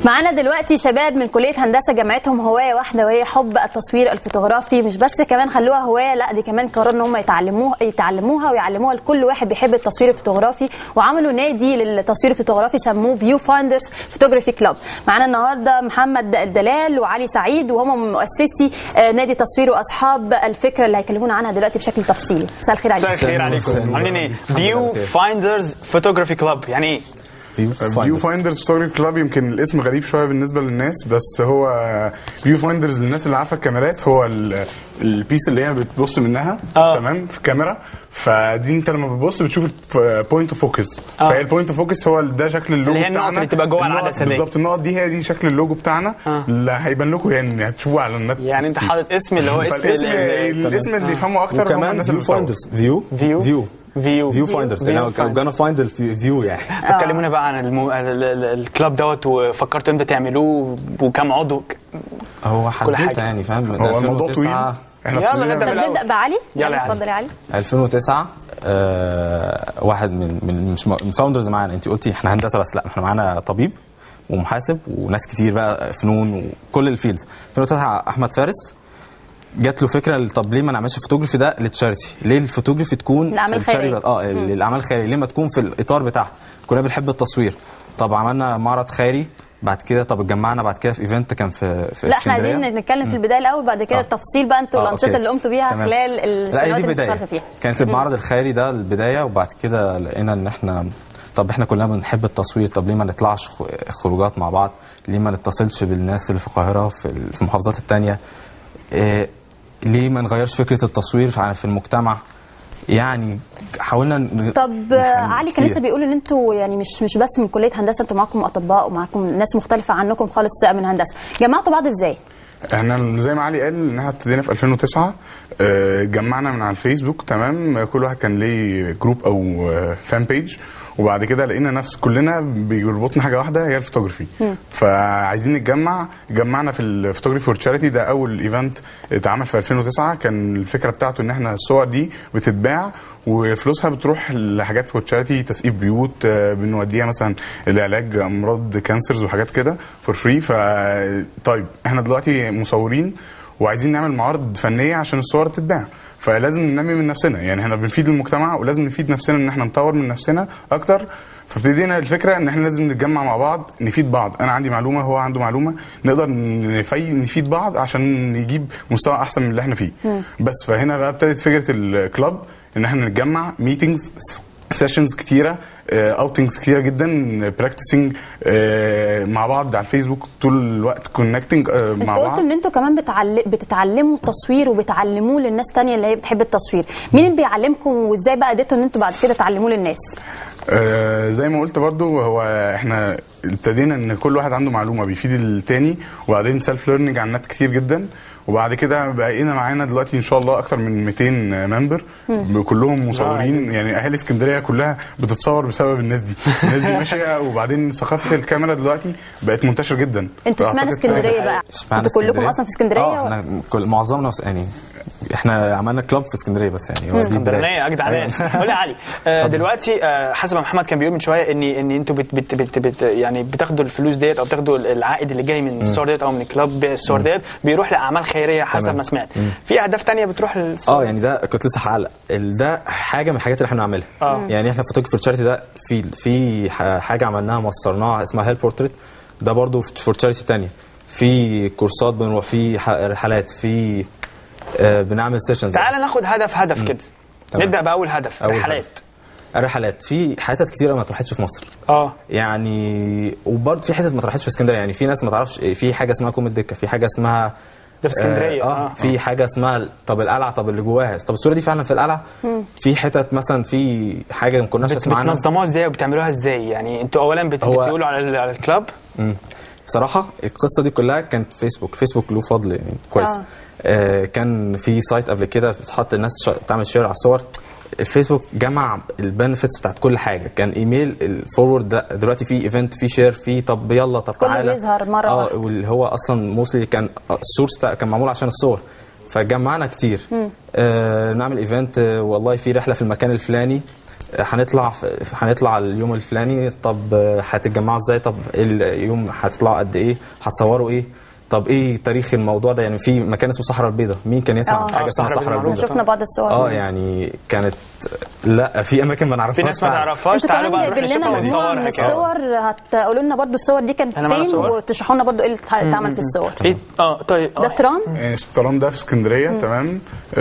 معانا دلوقتي شباب من كليه هندسه جامعتهم هوايه واحده وهي حب التصوير الفوتوغرافي مش بس كمان خلوها هوايه لا دي كمان قرروا ان هم يتعلموها يتعلموها ويعلموها لكل واحد بيحب التصوير الفوتوغرافي وعملوا نادي للتصوير الفوتوغرافي سموه فيو فايندرز فوتوغرافي كلاب معانا النهارده محمد الدلال وعلي سعيد وهم مؤسسي آه، نادي تصوير واصحاب الفكره اللي هيكلمونا عنها دلوقتي بشكل تفصيلي مساء الخير مساء عليكم الخير عليكم عاملين ايه؟ فيو فايندرز فوتوغرافي كلاب يعني ايه؟ فيو فايندرز فوتوغرافي كلاب يمكن الاسم غريب شويه بالنسبه للناس بس هو فيو فايندرز للناس اللي عارفه الكاميرات هو ال- البيس اللي هي بتبص منها آه. تمام في الكاميرا فدي انت لما بتبص بتشوف البوينت اوف فوكس فهي البوينت اوف فوكس هو ده شكل اللوجو اللي هي النقط بتاعنا اللي تبقى جوه النقط العدسة دي. بالظبط النقط دي هي دي شكل اللوجو بتاعنا آه. اللي هيبان لكم يعني هتشوفوه على النت يعني انت حاطط اسم اللي هو اسم فالاسم ال- ال- الاسم اللي يفهمه اكتر هم وكمان الناس فيو اللي بتصور. فايندرز فيو فيو فيو فيو فيو فايندرز فيو انا فايندرز. جانا فايند الفيو يعني كلمونا بقى عن المو... ال- ال- الكلاب دوت وفكرتوا امتى تعملوه وكم عضو هو حاجة. حددت يعني فاهم من هو الموضوع طويل 2009 احنا يلا ابتدينا نبدأ طب بالأول. نبدا بعلي يلا يا علي. اتفضل يا علي 2009 آه واحد من من مش من فاوندرز معانا انت قلتي احنا هندسه بس لا احنا معانا طبيب ومحاسب وناس كتير بقى فنون وكل الفيلدز 2009 احمد فارس جات له فكره طب ليه ما نعملش الفوتوجرافي ده للتشاريتي ليه الفوتوجرافي تكون الأعمال في الشاري الخيرية. بس- اه الاعمال الخيريه ليه ما تكون في الاطار بتاعها كلنا بنحب التصوير طب عملنا معرض خيري بعد كده طب اتجمعنا بعد كده في ايفنت كان في في لا احنا اسكندرية. عايزين نتكلم في البدايه الاول بعد كده آه. التفصيل بقى انتوا آه، الانشطه أوكي. اللي قمتوا بيها تمام. خلال لا هي السنوات دي اللي بدايه اشتغلتوا فيها كانت المعرض الخيري ده البدايه وبعد كده لقينا ان احنا طب احنا كلنا بنحب التصوير طب ليه ما نطلعش خ- خروجات مع بعض ليه ما نتصلش بالناس اللي في القاهره في ال- في المحافظات التانية إيه ليه ما نغيرش فكره التصوير في في المجتمع يعني حاولنا ن- طب نحن آه، علي كان كتير. لسه بيقول ان انتوا يعني مش مش بس من كليه هندسه انتوا معاكم اطباء ومعاكم ناس مختلفه عنكم خالص من هندسه جمعتوا بعض ازاي؟ احنا زي ما علي قال ان احنا ابتدينا في 2009 آه، جمعنا من على الفيسبوك تمام كل واحد كان ليه جروب او فان بيج وبعد كده لقينا نفس كلنا بيربطنا حاجه واحده هي الفوتوغرافي فعايزين نتجمع جمعنا في الفوتوغرافي فور تشاريتي ده اول ايفنت اتعمل في 2009 كان الفكره بتاعته ان احنا الصور دي بتتباع وفلوسها بتروح لحاجات فور تشاريتي تسقيف بيوت آه، بنوديها مثلا لعلاج امراض كانسرز وحاجات كده فور فري ف طيب احنا دلوقتي مصورين وعايزين نعمل معارض فنيه عشان الصور تتباع فلازم ننمي من نفسنا يعني احنا بنفيد المجتمع ولازم نفيد نفسنا ان احنا نطور من نفسنا اكتر فابتدينا الفكره ان احنا لازم نتجمع مع بعض نفيد بعض انا عندي معلومه هو عنده معلومه نقدر نفي نفيد بعض عشان نجيب مستوى احسن من اللي احنا فيه بس فهنا بقى ابتدت فكره الكلاب ان احنا نتجمع ميتينجز سيشنز كتيره اوتنجز كتيره جدا براكتسنج مع بعض على الفيسبوك طول الوقت كونكتنج مع انتوا بعض قلتوا ان انتوا كمان بتعل... بتتعلموا التصوير وبتعلموه للناس تانية اللي هي بتحب التصوير مين اللي بيعلمكم وازاي بقى قدرتوا ان انتوا بعد كده تعلموه للناس آه، زي ما قلت برضو هو احنا ابتدينا ان كل واحد عنده معلومه بيفيد التاني وبعدين سيلف ليرنينج على النت كتير جدا وبعد كده بقينا معانا دلوقتي ان شاء الله اكتر من 200 ممبر كلهم مصورين يعني اهالي اسكندريه كلها بتتصور بسبب الناس دي الناس دي ماشيه وبعدين ثقافه الكاميرا دلوقتي بقت منتشره جدا انتوا اشمعنى فأعتقد اسكندريه بقى؟ اشمعنى انتوا كلكم اسكندرية؟ اصلا في اسكندريه اه و- احنا كل معظمنا وس- يعني احنا عملنا كلاب في اسكندريه بس يعني هو دي اسكندرانيه البداية. اجدع أيوة. ناس قول لي يا علي آه، دلوقتي آه، حسب ما محمد كان بيقول من شويه ان ان انتوا بت بت بت بت يعني بتاخدوا الفلوس ديت او بتاخدوا العائد اللي جاي من الصور ديت او من كلاب بيع الصور ديت بيروح لاعمال خيريه حسب تمام. ما سمعت في اهداف تانية بتروح للصور اه يعني ده كنت لسه هعلق ال- ده حاجه من الحاجات اللي احنا بنعملها آه. يعني احنا فوتوجرافي فور تشاريتي ده في في ح- حاجه عملناها مصرناها اسمها هيلب بورتريت ده برضو فور تشاريتي تانية في كورسات بنروح في ح- رحلات في آه بنعمل سيشنز تعال ناخد هدف هدف كده تمام. نبدا باول هدف أول رحلات هدف. رحلات في حتت كتيره ما اتراحتش في مصر اه يعني وبرضه في حتت ما اتراحتش في اسكندريه يعني في ناس ما تعرفش في حاجه اسمها كوم الدكه في حاجه اسمها ده في اسكندريه اه, آه في حاجه اسمها طب القلعه طب اللي جواها طب الصوره دي فعلا في القلعه في حتت مثلا في حاجه ما كناش بت- نسمع عنها بتنظموها ازاي وبتعملوها ازاي يعني انتوا اولا بت- هو- بتقولوا على ال- على الكلاب مم. بصراحه القصه دي كلها كانت فيسبوك فيسبوك له فضل يعني كويس آه. آه. آه كان في سايت قبل كده بتحط الناس شا- تعمل شير على الصور الفيسبوك جمع البنفيتس بتاعت كل حاجه كان ايميل الفورورد ده دلوقتي في ايفنت في شير في طب يلا طب كله تعالى بيظهر مرة اه واحدة. واللي هو اصلا موصلي كان السورس بتاع- كان معمول عشان الصور فجمعنا كتير آه نعمل ايفنت آه والله في رحله في المكان الفلاني هنطلع في- هنطلع اليوم الفلاني طب آه، هتتجمعوا ازاي طب إيه اليوم هتطلعوا قد ايه هتصوروا ايه طب ايه تاريخ الموضوع ده يعني في مكان اسمه صحراء البيضاء مين كان يسمع آه. عن حاجه آه، اسمها الصحراء صحراء البيضاء البيضاء شفنا بعض الصور اه يعني كانت لا في اماكن ما نعرفهاش في ناس ما فعلا. تعرفهاش انتوا تعالوا كمان بقى نروح جايبين لنا نشوفها مجموعه من ونصورها كده. الصور هتقولوا لنا برضو الصور دي كانت احنا معانا فين صور. وتشرحوا لنا برضو ايه اللي اتعمل في الصور ايه اه طيب ده آه. ترام الترام ده في اسكندريه تمام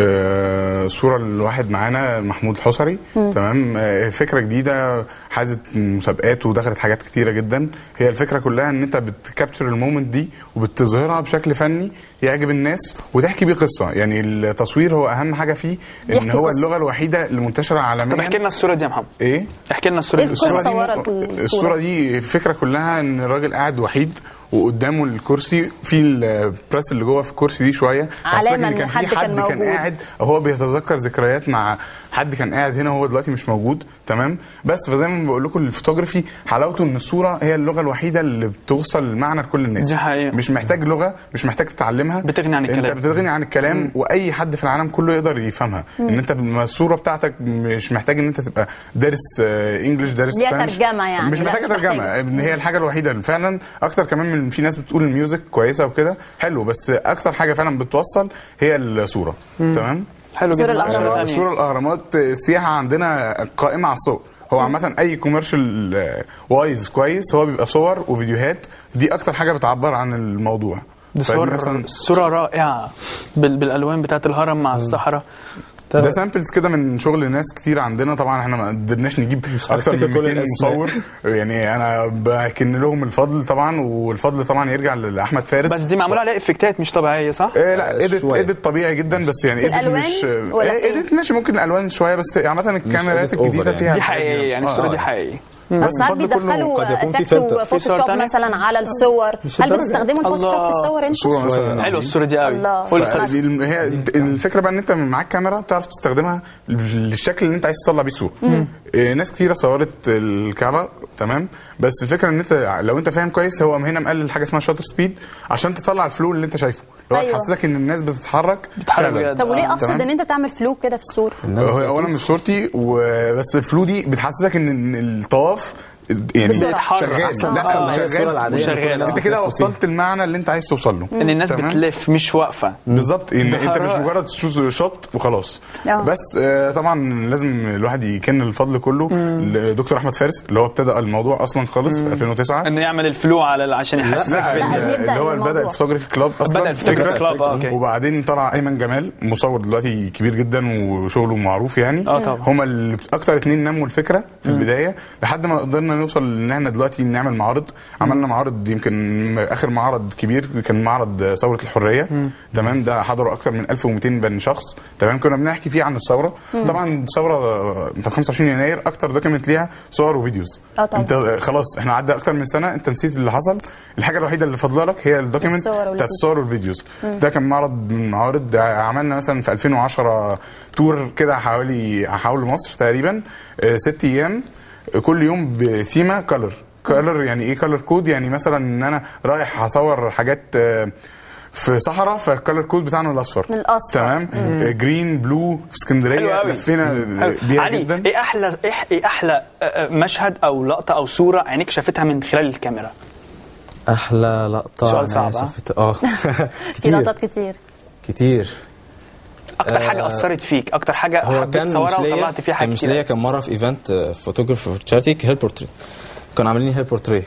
آه صوره لواحد معانا محمود الحصري تمام آه فكره جديده حازت مسابقات ودخلت حاجات كتيره جدا هي الفكره كلها ان انت بتكابتشر المومنت دي وبتظهرها بشكل فني يعجب الناس وتحكي بيه قصه يعني التصوير هو اهم حاجه فيه ان بيحكي هو قصة. اللغه الوحيده اللي منتشره عالميا طب احكي لنا الصوره دي يا محمد ايه احكي لنا الصوره إيه دي القصة؟ دي ورا م- الصورة. الصوره دي الفكره كلها ان الراجل قاعد وحيد وقدامه الكرسي في البريس اللي جوه في الكرسي دي شويه تحسسك علامة إن إن كان حد في كان حد كان موجود. قاعد او هو بيتذكر ذكريات مع حد كان قاعد هنا وهو دلوقتي مش موجود تمام بس فزي ما بقول لكم الفوتوغرافي حلاوته ان الصوره هي اللغه الوحيده اللي بتوصل المعنى لكل الناس دي حقيقة. مش محتاج لغه مش محتاج تتعلمها بتغني عن الكلام. انت بتغني عن الكلام واي حد في العالم كله يقدر يفهمها ان انت الصوره بتاعتك مش محتاج ان انت تبقى دارس آه، انجلش دارس ليها سبانش. ترجمة يعني. مش لا، محتاجه مش ترجمه محتاجة. ان هي الحاجه الوحيده اللي فعلا اكتر كمان من في ناس بتقول الميوزك كويسه وكده حلو بس اكتر حاجه فعلا بتوصل هي الصوره تمام حلو صورة جدا الأهرامات. صورة آه، تانية. صوره الاهرامات السياحه عندنا قائمه على الصور هو عامة أي كوميرشال وايز كويس هو بيبقى صور وفيديوهات دي أكتر حاجة بتعبر عن الموضوع دي فدي صور مثلا صورة رائعة بال... بالالوان بتاعت الهرم مع الصحراء ده سامبلز كده من شغل ناس كتير عندنا طبعا احنا ما قدرناش نجيب اكتر هنفتكر من كل 200 الأسماء. مصور يعني انا بكن لهم الفضل طبعا والفضل طبعا يرجع لاحمد فارس بس دي معمولة عليها افكتات مش طبيعية صح؟ إيه لا ايديت شوية. ايديت طبيعي جدا بس يعني في ايديت الألوان مش ولا إيه، فين؟ ايديت ماشي ممكن الالوان شويه بس عامه الكاميرات edit over الجديده يعني. فيها دي الحاجات حقيقية يعني آه، الصورة آه. دي حقيقية بس ساعات الفضل كله بيدخلوا قد يكون في افكتس فلتر. في صور وفوتوشوب تانية؟ مثلا على الصور هل الدرجة. بتستخدموا الفوتوشوب الله. في الصور انتوا؟ صورة مثلا حلوة الصورة دي قوي الله. قول القصة فدي الم- هي الفكره بقى ان انت معاك كاميرا تعرف تستخدمها للشكل اللي انت عايز تطلع بيه الصوره إيه، ناس كتيره صورت الكعبه تمام بس الفكره ان انت لو انت فاهم كويس هو هنا مقلل حاجه اسمها شاتر سبيد عشان تطلع الفلو اللي انت شايفه هو أيوة. تحسسك ان الناس بتتحرك بتتحرك فعلا. بجد. طب وليه آه، قصد تمام. ان انت تعمل فلو كده في الصورة؟ الناس هو بتطوف. اولا مش صورتي وبس الفلو دي بتحسسك ان إن الطواف يعني بسرعة. بيتحرك. شغال أحسن. لا آه، ما هي الصورة العادية وشغال. اللي كل الناس انت كده بتلف فيها. وصلت المعنى اللي انت عايز توصل له ان الناس تمام؟ بتلف مش واقفة بالظبط ان ده انت مش رائع. مجرد تشوز شوت وخلاص آه. بس آه، طبعا لازم الواحد يكن الفضل كله لدكتور احمد فارس اللي هو ابتدى الموضوع اصلا خالص في 2009 انه يعمل الفلو على ال- عشان يحسسك لا بال- لا، ال- بيبدأ اللي هو الموضوع. بدا الفوتوغرافي كلاب اصلا بدأ الفوتوغرافي كلاب، آه، أوكي. وبعدين طلع ايمن جمال مصور دلوقتي كبير جدا وشغله معروف يعني آه، طبعا. هما اللي اكتر اتنين نموا الفكره في البدايه لحد ما قدرنا نوصل ان احنا دلوقتي نعمل معارض عملنا معارض يمكن اخر معرض كبير كان معرض ثوره الحريه تمام ده حضروا اكتر من 1200 بني شخص تمام كنا بنحكي فيه عن الثوره طبعا الثوره بتاعت 25 يناير اكتر دوكيمنت ليها صور وفيديوز آه، طبعا. انت خلاص احنا عدى اكتر من سنه انت نسيت اللي حصل الحاجه الوحيده اللي فاضله لك هي الدوكيمنت الصور بتاعت والفيديوز. الصور والفيديوز ده كان معرض من المعارض عملنا مثلا في 2010 تور كده حوالي حول مصر تقريبا آه، ست ايام آه، كل يوم بثيمه كلر كلر يعني ايه كلر كود يعني مثلا ان انا رايح هصور حاجات آه، في صحراء فالكلر كود بتاعنا الاصفر من الأصفر. تمام آه، جرين بلو في حلو اسكندريه قوي لفينا حلو. بيها علي جدا ايه احلى ايه ايه احلى آه، آه، مشهد او لقطة او صورة عينيك شافتها من خلال الكاميرا احلى لقطه سؤال أنا صعب، ها؟ شفت- اه في كتير لقطات كتير كتير اكتر آه، حاجة اثرت فيك اكتر حاجة هو حبيت كان مش تصورها ليا وطلعت فيها كان حاجة مش ليا كتير كان مره في ايفنت فوتوجرافي فور تشاريتي هيل بورتري كانوا عاملين هيل بورتري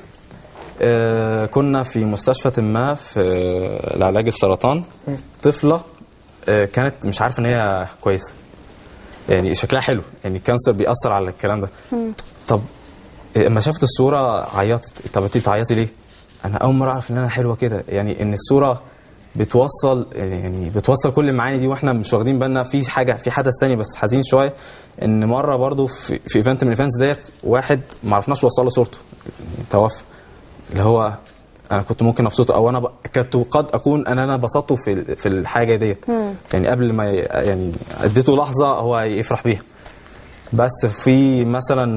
آه كنا في مستشفى ما في آه، لعلاج السرطان طفله آه كانت مش عارفه ان هي كويسه يعني شكلها حلو يعني الكانسر بيأثر على الكلام ده طب آه، اما شافت الصوره عيطت طب انت بتعيطي ليه؟ انا اول مره اعرف ان انا حلوه كده يعني ان الصوره بتوصل يعني بتوصل كل المعاني دي واحنا مش واخدين بالنا في حاجه في حدث تاني بس حزين شويه ان مره برضو في, في ايفنت من الايفنتس ديت واحد ما عرفناش نوصل له صورته يعني توفى اللي هو انا كنت ممكن ابسطه او انا ب... كنت قد اكون ان انا بسطته في ال- في الحاجه ديت يعني قبل ما ي... يعني اديته لحظه هو يفرح بيها بس في مثلا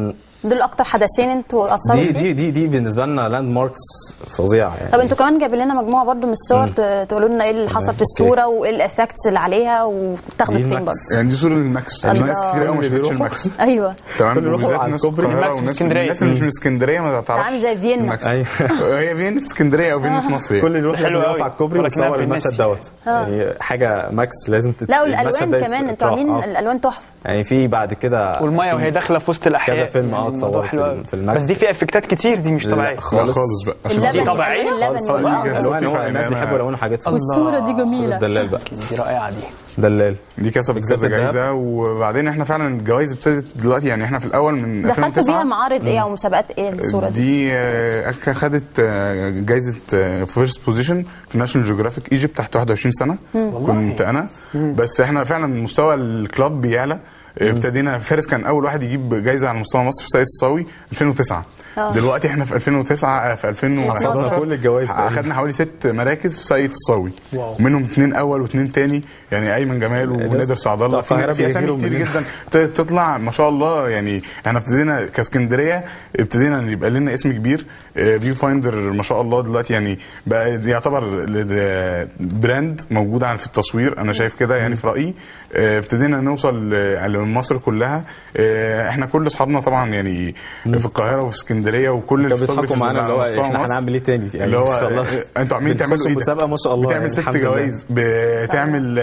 دول اكتر حدثين انتوا اثروا دي فيه؟ دي دي دي بالنسبه لنا لاند ماركس فظيعه يعني طب انتوا كمان جايبين لنا مجموعه برضو من الصور ت- تقولوا لنا ايه اللي حصل في أوكي. الصوره وايه الافكتس اللي عليها وتاخدت دي فين الماكس. برضو يعني دي صوره الماكس الله. الناس كتير قوي ما شافتش الماكس ايوه تمام كل يروحوا وبالذات على الناس الكوبري. القاهرة الماكس في والناس اسكندرية. الناس اللي مش من اسكندريه ما تعرفش عامل زي فيينا الماكس. ايوه هي فين في اسكندريه او فين في مصر يعني. كل يروح حلو لازم يقف قوي. على الكوبري ولكنها ويصور في المشهد الناس. دوت يعني حاجه ماكس لازم تت... لا المشهد والالوان ده كمان يت- انتوا عاملين آه. الالوان تحفه يعني في بعد كده والميه وهي داخله في وسط الاحياء كذا فيلم اه يعني الموضوع اتصور حلو في, قوي. في الماكس بس دي فيها افكتات كتير دي مش لا، طبيعيه لا خالص خالص بقى عشان اللبن دي طبيعية؟ الألوان خالص. اللبني آه، آه. جاز. الوان فعلا الناس أنا- بيحبوا يلونوا حاجتهم والصوره دي جميله دلال بقى دي رائعه دي دلال دي كسبت كذا بتكسب دهب. جايزه وبعدين احنا فعلا الجوائز ابتدت دلوقتي يعني احنا في الاول من دخلتوا 2009 بيها معارض ايه او مسابقات ايه الصوره دي دي آه، أكا خدت آه، جايزه فيرست بوزيشن في ناشونال جيوغرافيك ايجيبت تحت 21 سنه كنت انا بس احنا فعلا مستوى الكلاب بيعلى ابتدينا فارس كان اول واحد يجيب جايزه على مستوى مصر في ساقية الصاوي 2009 آه. دلوقتي احنا في 2009 في 2011 خدنا كل الجوائز تقريبا. اخدنا حوالي ست مراكز في ساقية الصاوي واو. منهم اثنين اول واثنين تاني يعني ايمن جمال ونادر سعد الله بتوع القاهرة في, في اسامي بيغيروا كتير مننا. جدا ت- تطلع ما شاء الله يعني احنا ابتدينا كاسكندريه ابتدينا يبقى لنا اسم كبير فيو فايندر ما شاء الله دلوقتي يعني بقى يعتبر ل- ل- براند موجود عن في التصوير انا شايف كده يعني في رايي اه، ابتدينا نوصل ل- لمصر كلها اه، احنا كل اصحابنا طبعا يعني في القاهره وفي اسكندريه وكل كانوا بيضحكوا الفوتوغرافرز معانا اللي هو على مستوى احنا مصر. هنعمل ايه تاني يعني اللي هو ما شاء الله. اه، انتوا عاملين تعملوا بنخش ايه ده؟ مسابقه ما شاء الله بتعمل يعني ست الحمد لله. جوائز بتعمل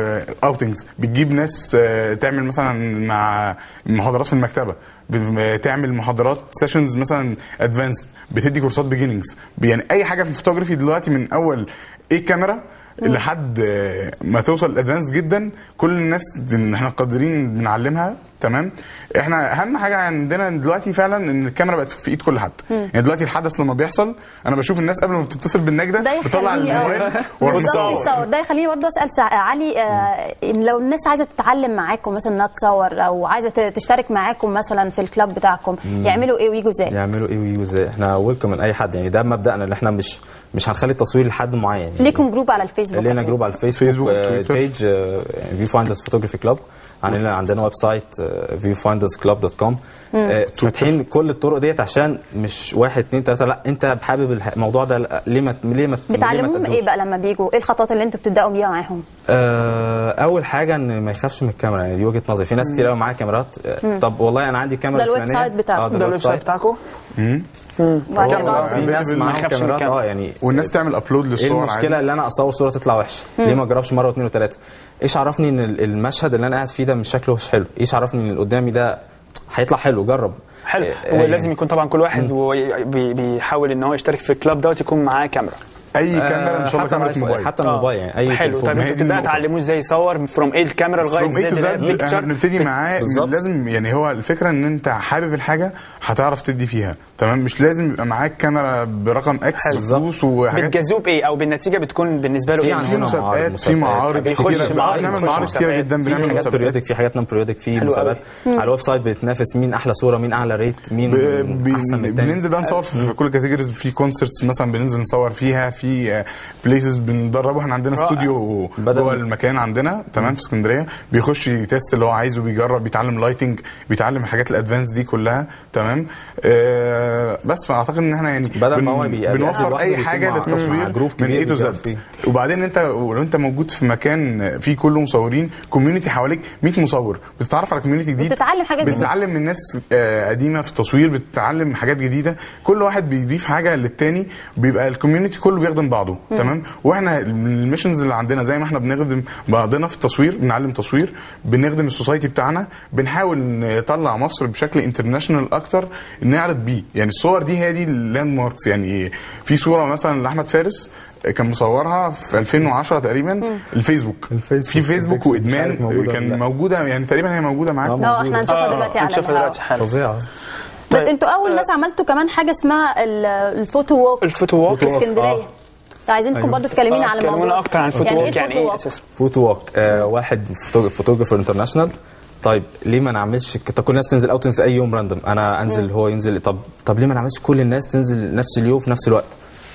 اوتنجز بتجيب ناس آه، تعمل مثلا مع محاضرات في المكتبه بتعمل محاضرات سيشنز مثلا ادفانسد بتدي كورسات بيجيننجز يعني اي حاجه في الفوتوغرافي دلوقتي من اول ايه الكاميرا لحد آه، ما توصل الادفانس جدا كل الناس دي- احنا قادرين بنعلمها تمام احنا اهم حاجه عندنا دلوقتي فعلا ان الكاميرا بقت في ايد كل حد يعني دلوقتي الحدث لما بيحصل انا بشوف الناس قبل ما بتتصل بالنجده ده بتطلع يخليني اه الموبايل بالظبط وأروح مصور. يصور ده يخليني برضه اسال سع- علي آه إن لو الناس عايزه تتعلم معاكم مثلا انها تصور او عايزه ت- تشترك معاكم مثلا في الكلاب بتاعكم يعملوا ايه ويجوا ازاي؟ يعملوا ايه ويجوا ازاي احنا ويلكم من اي حد يعني ده مبدأنا اللي احنا مش مش هنخلي التصوير لحد معين يعني ليكم جروب على الفيسبوك لينا أكيد. جروب على الفيسبوك فيسبوك وتويتر. بيج فيو فايندرز فوتوغرافي كلاب عندنا عندنا ويب سايت فيو فايندرز كلاب دوت كوم فاتحين كل الطرق ديت عشان مش واحد اتنين تلاته لا انت حابب الح- الموضوع ده لا، ليه ما ليه ما ليه ما بتعلموهم تقدمش؟ ايه بقى لما بيجوا؟ ايه الخطوات اللي انتوا بتبداوا بيها معاهم؟ آه، اول حاجه ان ما يخافش من الكاميرا يعني دي وجهه نظري في ناس كتير قوي معاها كاميرات آه، طب والله انا عندي كاميرا ده الويب الفلانية. سايت بتاعكم. آه، ده الويب سايت بتاعكم وبعدين كاميرا. بعض- في ناس ما معاهم يخافش من كاميرات الكاميرا. اه يعني والناس تعمل ابلود ايه للصور المشكله عادي. اللي انا اصور صوره تطلع وحشه ليه ما اجربش مره واثنين وثلاثه ايش عرفني ان ال- المشهد اللي انا قاعد فيه ده مش شكله مش حلو ايش عرفني ان اللي قدامي ده هيطلع حلو جرب حلو آه، هو يعني لازم يكون طبعا كل واحد وهو بي- بيحاول ان هو يشترك في الكلاب دوت يكون معاه كاميرا اي آه، كاميرا ان شاء الله حتى كاميرا الآيفون- موبايل حتى آه. الموبايل يعني اي حلو تليفون. طيب ما هي انتوا دي تبداوا النقطة. تعلموه ازاي يصور فروم ايه الكاميرا لغايه فروم اي تو زد زد احنا بيكتشر بنبتدي معاه بالظبط. لازم يعني هو الفكره ان انت حابب الحاجه هتعرف تدي فيها تمام مش لازم يبقى معاك كاميرا برقم اكس حلو. فلوس وحاجات بتجازوه بايه او بالنتيجه بتكون بالنسبه له في ايه عندنا في معارض، مسابقات في مسابقات، معارض حاجات كتير يخش معارض، بنعمل يخش معارض كتير مسابقات. جدا في بنعمل حاجات مسابقات بريودك في حاجات نون بريودك في حلو مسابقات على الويب سايت بتنافس مين احلى صوره مين اعلى ريت مين ب- احسن من بن- التاني بننزل بقى نصور في كل كاتيجوريز في كونسرتس مثلا بننزل نصور فيها في بليسز بندربه احنا عندنا رائع. استوديو بدل- جوه المكان عندنا تمام في اسكندريه بيخش يتست اللي هو عايزه بيجرب بيتعلم لايتنج بيتعلم الحاجات الادفانس دي كلها تمام آه بس فاعتقد ان احنا يعني بدل ما هو بي- بيقدم بنوفر لوحده اي بيكون حاجه مع- مع للتصوير جروب من كبير اي تو بيجرب زد فيه. وبعدين انت ولو انت موجود في مكان فيه كله مصورين كوميونتي حواليك 100 مصور بتتعرف على كوميونتي جديد بتتعلم حاجات جديدة. بتتعلم من ناس آه، قديمه في التصوير بتتعلم حاجات جديده كل واحد بيضيف حاجه للتاني بيبقى الكوميونتي كله بيخدم بعضه تمام واحنا من الميشنز اللي عندنا زي ما احنا بنخدم بعضنا في التصوير بنعلم تصوير بنخدم السوسايتي بتاعنا بنحاول نطلع مصر بشكل انترناشونال اكتر نعرض بيه يعني الصور دي هي دي اللاند ماركس يعني في صوره مثلا لاحمد فارس كان مصورها في 2010 تقريبا الفيسبوك الفيسبوك. في فيسبوك الفيسبوك مش عارف وادمان موجودة ولا كان لا. موجوده يعني تقريبا هي موجوده معاكم اه احنا هنشوفها دلوقتي على هنشوفها الهواء. دلوقتي حالا فظيعه بس انتوا اول ناس عملتوا كمان حاجه اسمها ال- الفوتو ووك الفوتو ووك في اسكندريه عايزينكم أيوة. برضو تكلمينا آه، على كلمونا الموضوع اكتر عن الفوتو يعني ايه ووك يعني الفوتو ايه ووك؟ اساسا فوتو ووك آه واحد فوتوغرافر انترناشونال طيب ليه ما نعملش طب كل الناس تنزل او تنزل اي يوم راندوم انا انزل هو ينزل طب طب ليه ما نعملش كل الناس تنزل نفس اليوم في نفس الوقت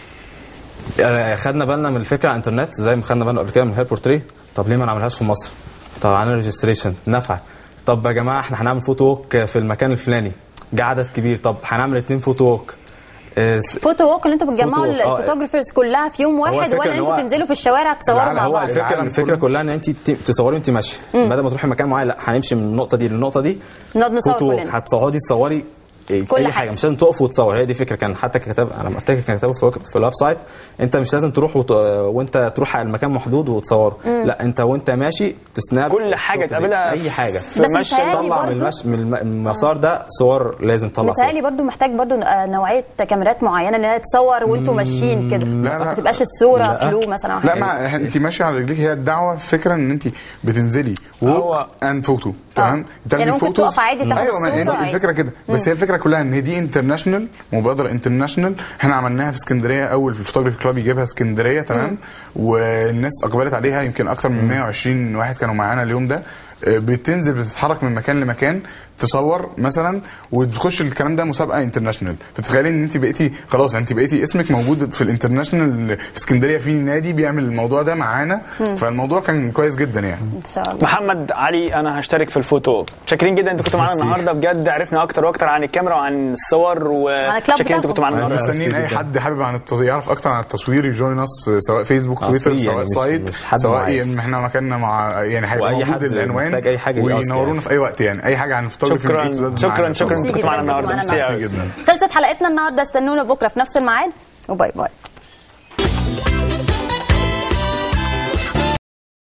آه، خدنا بالنا من الفكره على الانترنت زي ما خدنا بالنا قبل كده من هير بورتري طب ليه ما نعملهاش في مصر طب عملنا ريجستريشن نفع طب يا جماعه احنا هنعمل فوتو ووك في المكان الفلاني جه عدد كبير طب هنعمل اتنين فوتو ووك آه، س- فوتو ووك اللي انتوا بتجمعوا فوتو ووك، آه. الفوتوجرافرز كلها في يوم واحد الفكرة ولا إن انتوا هو- تنزلوا في الشوارع تصوروا العالم- مع هو بعض الفكرة- الفكره العالم الفكره كله. كلها ان انت ت- تصوري وانت ماشيه بدل ما تروحي مكان معين لا هنمشي من النقطه دي للنقطه دي نقعد نصور فوتو ووك. كلنا. هتصعدي تصوري إيه، كل اي حاجة. حاجه مش لازم تقف وتصور هي دي فكره كان حتى كتاب انا افتكر كان كتابه في في الويب سايت انت مش لازم تروح وت... وانت تروح على المكان محدود وتصوره لا انت وانت ماشي تسناب كل حاجه الصوت دي. تقابلها اي حاجه في بس مشهد متهيألي طلع من, برضو- المش... من الم- المسار ده صور لازم تطلع صور متهيألي برضو محتاج برضو آه، نوعيه كاميرات معينه ان هي تصور وانتوا ماشيين كده لا، لا. ما تبقاش الصوره فلو مثلا او لا حاجه ما انت ماشيه على رجليك هي الدعوه فكره ان انت بتنزلي هو- ووك اند فوتو تمام بتاخدي يعني ممكن فوتوز. تقف عادي تاخد ايوه ما هي الصورة دي عادي. الفكره كده بس هي الفكره كلها ان دي انترناشونال مبادره انترناشونال احنا عملناها في اسكندريه اول في الفوتوغرافي كلاب يجيبها اسكندريه تمام والناس اقبلت عليها يمكن اكتر من 120 واحد كانوا معانا اليوم ده آه، بتنزل بتتحرك من مكان لمكان تصور مثلا وتخش الكلام ده مسابقه انترناشونال فتتخيلي ان انت بقيتي خلاص انت بقيتي اسمك موجود في الانترناشونال في اسكندريه في نادي بيعمل الموضوع ده معانا فالموضوع كان كويس جدا يعني ان شاء الله محمد علي انا هشترك في الفوتو شاكرين جدا انتوا كنتوا معانا ميرسي. النهارده بجد عرفنا اكتر واكتر عن الكاميرا وعن الصور الكلاب وشاكرين انتوا كنتوا معانا احنا النهارده مستنيين اي جداً. حد حابب عن التص... يعرف اكتر عن التصوير يجوين اس سواء فيسبوك آه، تويتر free سواء يعني مش- سايت مش حد سواء معين. يعني احنا مكاننا مع يعني هيبقى وأي موجود حد العنوان محتاج أي حاجة يأسك وينورونا يعني. في اي وقت يعني اي حاجه عن الفوتوغرافي من A to شكرا Z شكرا معانا. شكرا انتوا ميرسي كنتوا معانا جداً، النهارده كنتوا معانا ميرسي ميرسي أوي. جدا خلصت حلقتنا النهارده استنونا بكره في نفس الميعاد وباي باي